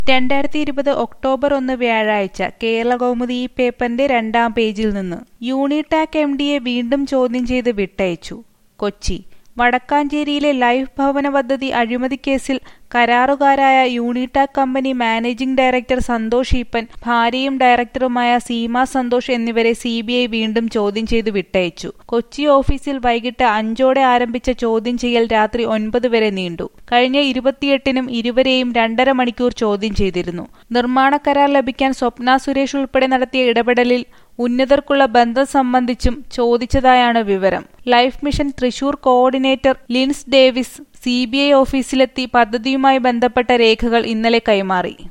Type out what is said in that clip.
രണ്ടായിരത്തി ഇരുപത് ഒക്ടോബർ ഒന്ന് വ്യാഴാഴ്ച കേരളകൗമുദി ഈ പേപ്പറിന്റെ രണ്ടാം പേജിൽ നിന്ന് യൂണിടാക് എം ഡിയെ വീണ്ടും ചോദ്യം ചെയ്ത് വിട്ടയച്ചു കൊച്ചി വടക്കാഞ്ചേരിയിലെ ലൈഫ് ഭവന പദ്ധതി അഴിമതിക്കേസിൽ കരാറുകാരായ Unitac company managing director Santhosh Eappen ഭാര്യയും ഡയറക്ടറുമായ സീമ സന്തോഷ് എന്നിവരെ സിബിഐ വീണ്ടും ചോദ്യം ചെയ്ത് വിട്ടയച്ചു കൊച്ചി ഓഫീസിൽ വൈകിട്ട് അഞ്ചോടെ ആരംഭിച്ച ചോദ്യം ചെയ്യൽ രാത്രി ഒൻപത് വരെ നീണ്ടു കഴിഞ്ഞ ഇരുപത്തിയെട്ടിനും ഇരുവരെയും രണ്ടര മണിക്കൂർ ചോദ്യം ചെയ്തിരുന്നു നിർമ്മാണ കരാർ ലഭിക്കാൻ സ്വപ്ന സുരേഷ് ഉൾപ്പെടെ നടത്തിയ ഇടപെടലിൽ ഉന്നതർക്കുള്ള ബന്ധം സംബന്ധിച്ചും ചോദിച്ചതായാണ് വിവരം life mission Thrissur coordinator Lins Davis CBI ഓഫീസിലെത്തി പദ്ധതിയുമായി ബന്ധപ്പെട്ട രേഖകൾ ഇന്നലെ കൈമാറി